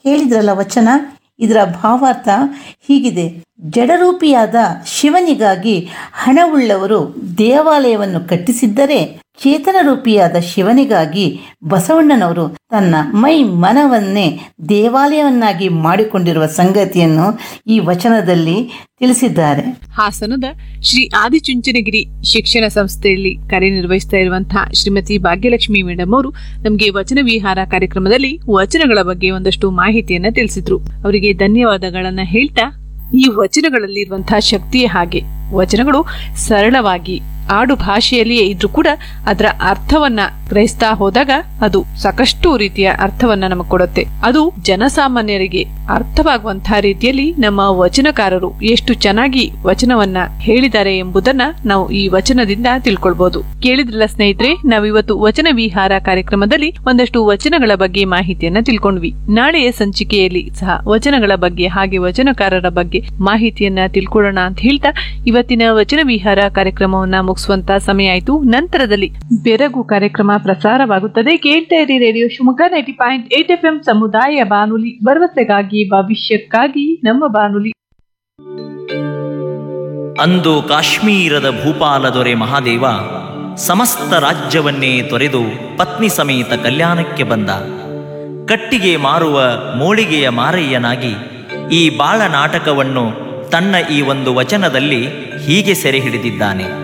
ಹೇಳಿದ್ರಲ್ಲ ವಚನ ಇದರ ಭಾವಾರ್ಥ ಹೀಗಿದೆ ಜಡರೂಪಿಯಾದ ಶಿವನಿಗಾಗಿ ಹಣವುಳ್ಳವರು ದೇವಾಲಯವನ್ನು ಕಟ್ಟಿಸಿದ್ದರೆ ಚೇತನರೂಪಿಯಾದ ಶಿವನಿಗಾಗಿ ಬಸವಣ್ಣನವರು ತನ್ನ ಮೈ ಮನವನ್ನೇ ದೇವಾಲಯವನ್ನಾಗಿ ಮಾಡಿಕೊಂಡಿರುವ ಸಂಗತಿಯನ್ನು ಈ ವಚನದಲ್ಲಿ ತಿಳಿಸಿದ್ದಾರೆ ಹಾಸನದ ಶ್ರೀ ಆದಿಚುಂಚನಗಿರಿ ಶಿಕ್ಷಣ ಸಂಸ್ಥೆಯಲ್ಲಿ ಕಾರ್ಯನಿರ್ವಹಿಸ್ತಾ ಇರುವಂತಹ ಶ್ರೀಮತಿ ಭಾಗ್ಯಲಕ್ಷ್ಮಿ ಮೇಡಮ್ ಅವರು ನಮಗೆ ವಚನ ವಿಹಾರ ಕಾರ್ಯಕ್ರಮದಲ್ಲಿ ವಚನಗಳ ಬಗ್ಗೆ ಒಂದಷ್ಟು ಮಾಹಿತಿಯನ್ನ ತಿಳಿಸಿದ್ರು ಅವರಿಗೆ ಧನ್ಯವಾದಗಳನ್ನ ಹೇಳ್ತಾ ಈ ವಚನಗಳಲ್ಲಿರುವಂತಹ ಶಕ್ತಿಯೇ ಹಾಗೆ ವಚನಗಳು ಸರಳವಾಗಿ ಆಡು ಭಾಷೆಯಲ್ಲಿಯೇ ಇದ್ರೂ ಕೂಡ ಅದರ ಅರ್ಥವನ್ನ ಗ್ರಹಿಸ್ತಾ ಹೋದಾಗ ಅದು ಸಾಕಷ್ಟು ರೀತಿಯ ಅರ್ಥವನ್ನ ನಮಗೆ ಕೊಡುತ್ತೆ ಅದು ಜನಸಾಮಾನ್ಯರಿಗೆ ಅರ್ಥವಾಗುವಂತಹ ರೀತಿಯಲ್ಲಿ ನಮ್ಮ ವಚನಕಾರರು ಎಷ್ಟು ಚೆನ್ನಾಗಿ ವಚನವನ್ನ ಹೇಳಿದ್ದಾರೆ ಎಂಬುದನ್ನ ನಾವು ಈ ವಚನದಿಂದ ತಿಳ್ಕೊಳ್ಬಹುದು ಕೇಳಿದ್ರಲ್ಲ ಸ್ನೇಹಿತರೆ ನಾವಿವತ್ತು ವಚನ ವಿಹಾರ ಕಾರ್ಯಕ್ರಮದಲ್ಲಿ ಒಂದಷ್ಟು ವಚನಗಳ ಬಗ್ಗೆ ಮಾಹಿತಿಯನ್ನ ತಿಳ್ಕೊಂಡ್ವಿ ನಾಳೆಯ ಸಂಚಿಕೆಯಲ್ಲಿ ಸಹ ವಚನಗಳ ಬಗ್ಗೆ ಹಾಗೆ ವಚನಕಾರರ ಬಗ್ಗೆ ಮಾಹಿತಿಯನ್ನ ತಿಳ್ಕೊಳ್ಳೋಣ ಅಂತ ಹೇಳ್ತಾ ಇವತ್ತಿನ ವಚನ ವಿಹಾರ ಕಾರ್ಯಕ್ರಮವನ್ನ ಮುಗಿಸುವಂತ ಸಮಯ ಆಯಿತು ನಂತರದಲ್ಲಿ ಬೆರಗು ಕಾರ್ಯಕ್ರಮ ಪ್ರಸಾರವಾಗುತ್ತದೆ ಕೇಳ್ತಾ ಇರಿ radio Shivamogga ninety point eight F M ಸಮುದಾಯ ಬಾನುಲಿ ಭರವಸೆಗಾಗಿ ಭವಿಷ್ಯಕ್ಕಾಗಿ ನಮ್ಮ ಬಾನುಲಿ ಅಂದು ಕಾಶ್ಮೀರದ ಭೂಪಾಲ ದೊರೆ ಮಹಾದೇವ ಸಮಸ್ತ ರಾಜ್ಯವನ್ನೇ ತೊರೆದು ಪತ್ನಿ ಸಮೇತ ಕಲ್ಯಾಣಕ್ಕೆ ಬಂದ ಕಟ್ಟಿಗೆ ಮಾರುವ ಮೋಳಿಗೆಯ ಮಾರಯ್ಯನಾಗಿ ಈ ಬಾಳ ನಾಟಕವನ್ನು ತನ್ನ ಈ ಒಂದು ವಚನದಲ್ಲಿ ಹೀಗೆ ಸೆರೆ ಹಿಡಿದಿದ್ದಾನೆ